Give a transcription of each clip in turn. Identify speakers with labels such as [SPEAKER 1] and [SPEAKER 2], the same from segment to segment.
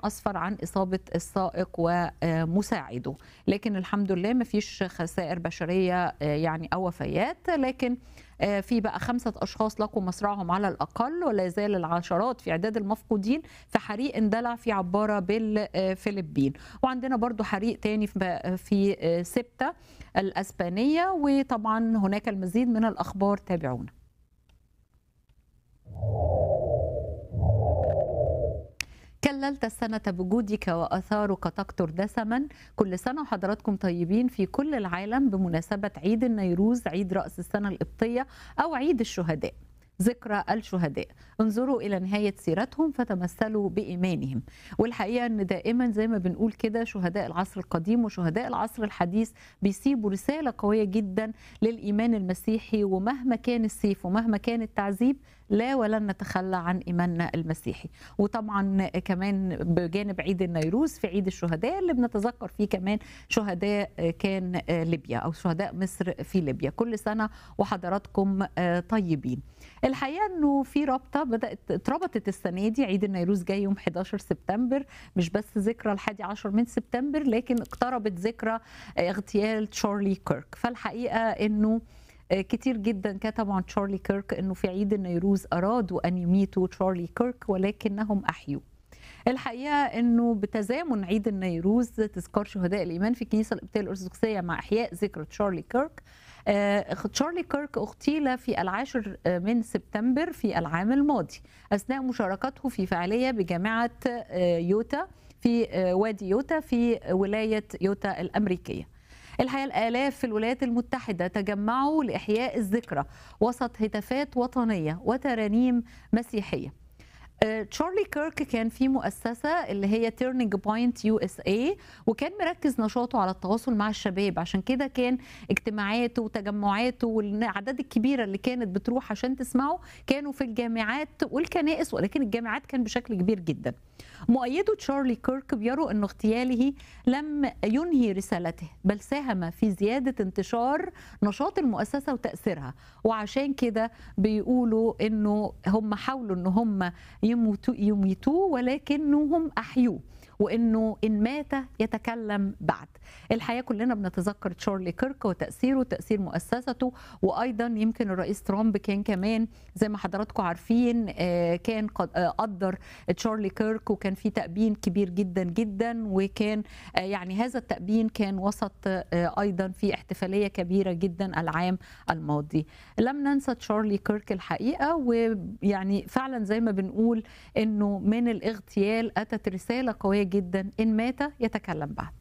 [SPEAKER 1] اسفر عن اصابه السائق ومساعده لكن الحمد لله ما فيش خسائر بشريه يعني او وفيات لكن في بقى خمسة أشخاص لقوا مصرعهم على الأقل ولا يزال العشرات في عداد المفقودين في حريق اندلع في عبارة بالفلبين وعندنا برضو حريق تاني في سبتة الأسبانية وطبعا هناك المزيد من الأخبار تابعونا كللت السنة بجودك وأثارك تكتر دسما كل سنة وحضراتكم طيبين في كل العالم بمناسبة عيد النيروز عيد رأس السنة القبطية أو عيد الشهداء ذكرى الشهداء انظروا إلى نهاية سيرتهم فتمثلوا بإيمانهم والحقيقة أن دائما زي ما بنقول كده شهداء العصر القديم وشهداء العصر الحديث بيسيبوا رسالة قوية جدا للإيمان المسيحي ومهما كان السيف ومهما كان التعذيب لا ولن نتخلى عن ايماننا المسيحي وطبعا كمان بجانب عيد النيروز في عيد الشهداء اللي بنتذكر فيه كمان شهداء كان ليبيا او شهداء مصر في ليبيا كل سنه وحضراتكم طيبين الحقيقه انه في رابطه بدات اتربطت السنه دي عيد النيروز جاي يوم 11 سبتمبر مش بس ذكرى الحادي عشر من سبتمبر لكن اقتربت ذكرى اغتيال تشارلي كيرك فالحقيقه انه كتير جدا كتبوا عن تشارلي كيرك انه في عيد النيروز ارادوا ان يميتوا تشارلي كيرك ولكنهم احيوه الحقيقه انه بتزامن عيد النيروز تذكار شهداء الايمان في الكنيسه القبطيه الارثوذكسيه مع احياء ذكرى تشارلي كيرك تشارلي كيرك اغتيل في العاشر من سبتمبر في العام الماضي اثناء مشاركته في فعاليه بجامعه يوتا في وادي يوتا في ولايه يوتا الامريكيه الحقيقه الالاف في الولايات المتحده تجمعوا لاحياء الذكرى وسط هتافات وطنيه وترانيم مسيحيه تشارلي كيرك كان في مؤسسه اللي هي تيرنينج بوينت يو اس اي وكان مركز نشاطه على التواصل مع الشباب عشان كده كان اجتماعاته وتجمعاته والاعداد الكبيره اللي كانت بتروح عشان تسمعه كانوا في الجامعات والكنائس ولكن الجامعات كان بشكل كبير جدا مؤيدو تشارلي كيرك بيروا أن اغتياله لم ينهي رسالته بل ساهم في زيادة انتشار نشاط المؤسسة وتأثيرها وعشان كده بيقولوا أنه هم حاولوا أن هم يموتوا يميتوه ولكنهم أحيوه وانه ان مات يتكلم بعد الحقيقه كلنا بنتذكر تشارلي كيرك وتاثيره وتاثير مؤسسته وايضا يمكن الرئيس ترامب كان كمان زي ما حضراتكم عارفين كان قدر تشارلي كيرك وكان في تأبين كبير جدا جدا وكان يعني هذا التأبين كان وسط ايضا في احتفاليه كبيره جدا العام الماضي لم ننسى تشارلي كيرك الحقيقه ويعني فعلا زي ما بنقول انه من الاغتيال اتت رساله قويه جدا إن مات يتكلم بعد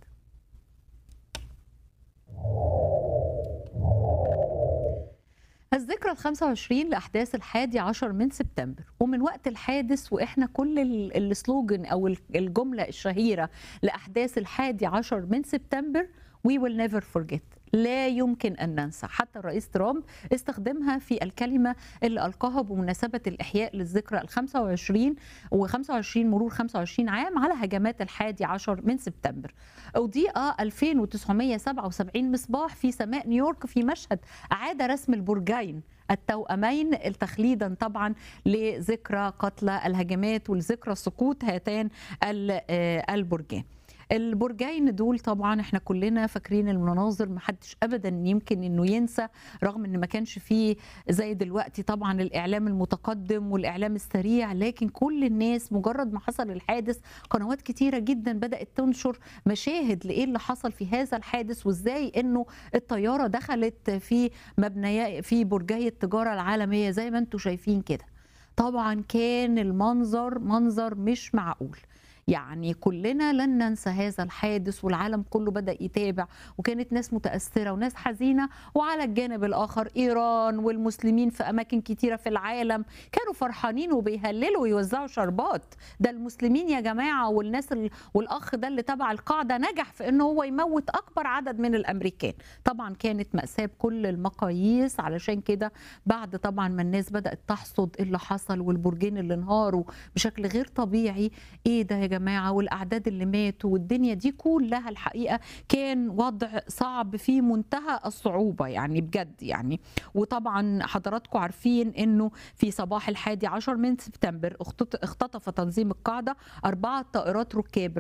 [SPEAKER 1] الذكرى ال 25 لأحداث الحادي عشر من سبتمبر ومن وقت الحادث وإحنا كل السلوجن أو الجملة الشهيرة لأحداث الحادي عشر من سبتمبر We will never forget لا يمكن ان ننسى حتى الرئيس ترامب استخدمها في الكلمه اللي القاها بمناسبه الاحياء للذكرى ال 25 و25 مرور 25 عام على هجمات الحادي عشر من سبتمبر. اضيء 2977 مصباح في سماء نيويورك في مشهد اعاد رسم البرجين التوأمين تخليدا طبعا لذكرى قتلى الهجمات ولذكرى سقوط هاتان البرجين. البرجين دول طبعا احنا كلنا فاكرين المناظر ما حدش ابدا يمكن انه ينسى رغم ان ما كانش فيه زي دلوقتي طبعا الاعلام المتقدم والاعلام السريع لكن كل الناس مجرد ما حصل الحادث قنوات كتيره جدا بدات تنشر مشاهد لايه اللي حصل في هذا الحادث وازاي انه الطياره دخلت في مبنى في برجي التجاره العالميه زي ما انتم شايفين كده طبعا كان المنظر منظر مش معقول يعني كلنا لن ننسى هذا الحادث والعالم كله بدا يتابع وكانت ناس متاثره وناس حزينه وعلى الجانب الاخر ايران والمسلمين في اماكن كتيره في العالم كانوا فرحانين وبيهللوا ويوزعوا شربات ده المسلمين يا جماعه والناس ال... والاخ ده اللي تبع القاعده نجح في انه هو يموت اكبر عدد من الامريكان طبعا كانت ماساه بكل المقاييس علشان كده بعد طبعا ما الناس بدات تحصد اللي حصل والبرجين اللي انهاروا بشكل غير طبيعي ايه ده يا جماعه جماعه والاعداد اللي ماتوا والدنيا دي كلها الحقيقه كان وضع صعب في منتهى الصعوبه يعني بجد يعني وطبعا حضراتكم عارفين انه في صباح الحادي عشر من سبتمبر اختطف تنظيم القاعده اربعه طائرات ركاب